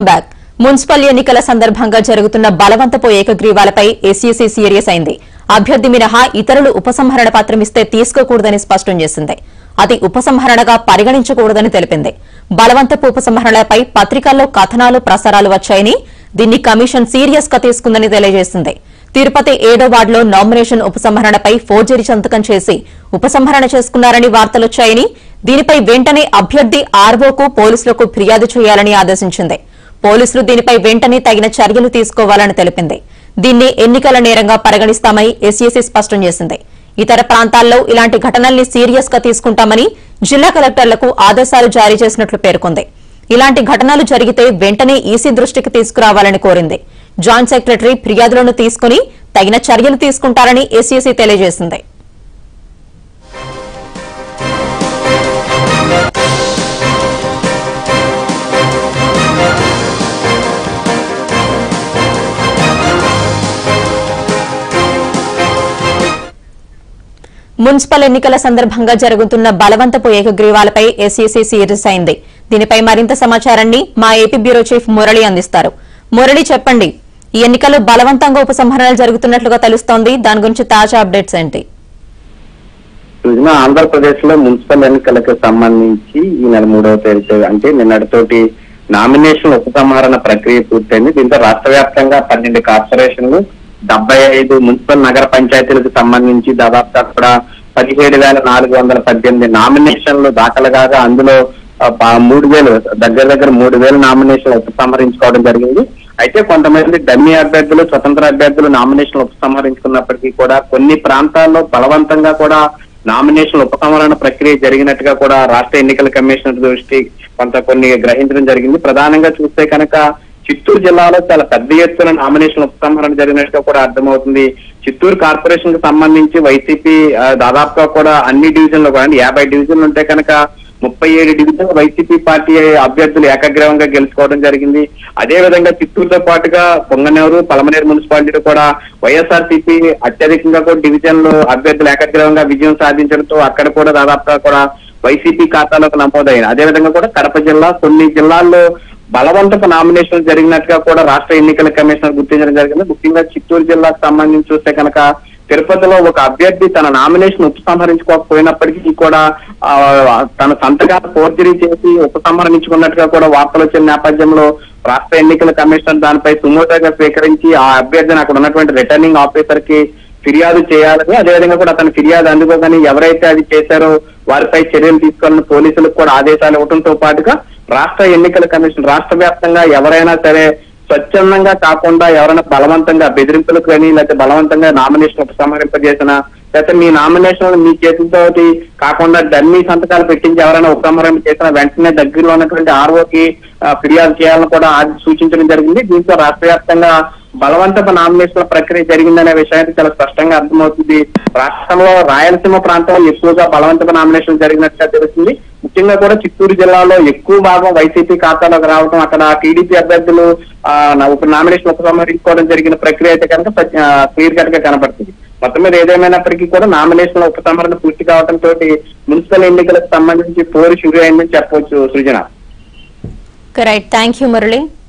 back municipal ఎన్నికల సందర్భంగా జరుగుతున్న బలవంతపు ఏకగ్రీవాలపై ఎస్ఈసీ సీరియస్ అయింది అభ్యర్థి మినహా ఇతరులు ఉపసంహరణ పత్రం ఇస్తే తీసుకోకూడదని స్పష్టం చేసింది అది ఉపసంహరణగా పరిగణించకూడదని తెలిపింది బలవంతపు ఉపసంహరణలపై పత్రికల్లో కథనాలు ప్రసారాలు వచ్చాయని దీన్ని కమిషన్ సీరియస్ గా తీసుకుందని తెలియజేసింది తిరుపతి ఏడో వార్డులో నామినేషన్ ఉపసంహరణపై ఫోర్జరీ సంతకం చేసి ఉపసంహరణ చేసుకున్నారని వార్తలొచ్చాయని దీనిపై వెంటనే అభ్యర్థి ఆర్వోకు పోలీసులకు ఫిర్యాదు చేయాలని ఆదేశించింది పోలీసులు దీనిపై వెంటనే తగిన చర్యలు తీసుకోవాలని తెలిపింది దీన్ని ఎన్నికల నేరంగా పరిగణిస్తామని ఎస్ఈసీ స్పష్టం చేసింది ఇతర ప్రాంతాల్లో ఇలాంటి ఘటనల్ని సీరియస్ గా తీసుకుంటామని జిల్లా కలెక్టర్లకు ఆదేశాలు జారీ చేసినట్లు పేర్కొంది ఇలాంటి ఘటనలు జరిగితే వెంటనే ఈసీ దృష్టికి తీసుకురావాలని కోరింది జాయింట్ సెక్రటరీ ఫిర్యాదులను తీసుకుని తగిన చర్యలు తీసుకుంటారని ఎస్ఈసీ తెలియజేసింది మున్సిపల్ ఎన్నికల సందర్భంగా జరుగుతున్న బలవంతపు ఏకగ్రీవాలపై ఎస్ఈసీ సీరియస్ అయింది దీనిపై మరింత సమాచారాన్ని మా ఏపీ బ్యూరో చీఫ్ మురళి అందిస్తారు మురళి చెప్పండి ఈ ఎన్నికల్లో బలవంతంగా ఉపసంహరణలు జరుగుతున్నట్లుగా తెలుస్తోంది దాని గురించి తాజా అప్డేట్స్ ఏంటి సుజనా ఆంధ్రప్రదేశ్ లో మున్సిపల్ ఎన్నికలకు సంబంధించి ఈ నెల మూడవ తేదీ అంటే నిన్నటితోటి నామినేషన్ ఉపసంహరణ ప్రక్రియ పూర్తయింది దీంతో రాష్ట్ర వ్యాప్తంగా పన్నెండు కార్పొరేషన్లు డెబ్బై ఐదు మున్సిపల్ నగర పంచాయతీలకు సంబంధించి దాదాపుగా కూడా పదిహేడు వేల నాలుగు వందల పద్దెనిమిది నామినేషన్లు దాఖలు కాగా అందులో ఆ, ప- మూడు వేలు దగ్గర దగ్గర మూడు వేలు నామినేషన్లు ఉపసంహరించుకోవడం జరిగింది అయితే కొంతమంది డమ్మీ అభ్యర్థులు స్వతంత్ర అభ్యర్థులు నామినేషన్లు ఉపసంహరించుకున్నప్పటికీ కూడా కొన్ని ప్రాంతాల్లో బలవంతంగా కూడా నామినేషన్ ఉపసంహరణ ప్రక్రియ జరిగినట్టుగా కూడా రాష్ట్ర ఎన్నికల కమిషనర్ దృష్టి కొంత కొన్ని గ్రహించడం జరిగింది ప్రధానంగా చూస్తే కనుక చిత్తూరు జిల్లాలో చాలా పెద్ద ఎత్తున నామినేషన్ ఉపసంహరణ జరిగినట్టుగా కూడా అర్థమవుతుంది చిత్తూరు కార్పొరేషన్ కు సంబంధించి వైసీపీ ఆ, దాదాపుగా కూడా అన్ని డివిజన్లు కూడా అంటే యాభై డివిజన్లు ఉంటే కనుక ముప్పై ఏడు డివిజన్ వైసీపీ పార్టీ అభ్యర్థులు ఏకగ్రీవంగా గెలుచుకోవడం జరిగింది అదే విధంగా చిత్తూరుతో పాటుగా పొంగనూరు పలమనేరు మున్సిపాలిటీలో కూడా వైఎస్ఆర్సీపీ అత్యధికంగా కూడా డివిజన్లు అభ్యర్థులు ఏకగ్రీవంగా విజయం సాధించడంతో అక్కడ కూడా దాదాపుగా కూడా వైసీపీ ఖాతాలోకి నమోదైంది అదే విధంగా కూడా కడప జిల్లా కొన్ని జిల్లాల్లో బలవంతపు నామినేషన్ జరిగినట్టుగా కూడా రాష్ట్ర ఎన్నికల కమిషనర్ గుర్తించడం జరిగింది ముఖ్యంగా చిత్తూరు జిల్లాకు సంబంధించి చూస్తే కనుక తిరుపతిలో ఒక అభ్యర్థి తన నామినేషన్ ఉపసంహరించుకోకపోయినప్పటికీ కూడా ఆ, తన సంతకాలు ఫోర్జరీ చేసి ఉపసంహరించుకున్నట్టుగా కూడా వార్తలు వచ్చిన నేపథ్యంలో రాష్ట్ర ఎన్నికల కమిషనర్ దానిపై సుమోటోగా స్వీకరించి ఆ అభ్యర్థిని అక్కడ ఉన్నటువంటి రిటర్నింగ్ ఆఫీసర్ కి ఫిర్యాదు చేయాలని అదేవిధంగా కూడా అతను ఫిర్యాదు అందుకోగానే ఎవరైతే అది చేశారో వారిపై చర్యలు తీసుకోవాలని పోలీసులకు కూడా ఆదేశాలు ఇవ్వడంతో పాటుగా రాష్ట్ర ఎన్నికల కమిషన్ రాష్ట్ర వ్యాప్తంగా ఎవరైనా సరే స్వచ్ఛందంగా కాకుండా ఎవరైనా బలవంతంగా బెదిరింపులకు కానీ లేకపోతే బలవంతంగా నామినేషన్ ఉపసంహరింపజేసిన లేకపోతే మీ నామినేషన్ మీ చేతులతోటి కాకుండా డమ్మీ సంతకాలు పెట్టించి ఎవరైనా ఉపసంహరణ చేసిన వెంటనే దగ్గరలో ఉన్నటువంటి ఆర్ఓకి ఫిర్యాదు చేయాలని కూడా ఆది సూచించడం జరిగింది దీంతో రాష్ట్ర వ్యాప్తంగా బలవంతపు నామినేషన్ ప్రక్రియ జరిగిందనే విషయానికి చాలా స్పష్టంగా అర్థమవుతుంది రాష్ట్రంలో రాయలసీమ ప్రాంతంలో ఎక్కువగా బలవంతపు నామినేషన్ జరిగినట్టుగా తెలుస్తుంది ముఖ్యంగా కూడా చిత్తూరు జిల్లాలో ఎక్కువ భాగం వైసీపీ ఖాతాలోకి రావడం అక్కడ టీడీపీ అభ్యర్థులు ఆ, నా- ఒక నామినేషన్ ఉపసంహరించుకోవడం జరిగిన ప్రక్రియ అయితే కనుక క్లియర్ కట్ గా కనపడుతుంది మొత్తం మీద ఏదేమైనప్పటికీ కూడా నామినేషన్ ఉపసంహరణ పూర్తి కావడం తోటి మున్సిపల్ ఎన్నికలకు సంబంధించి పోరు షురు అయిందని చెప్పవచ్చు Srujana right thank you Murali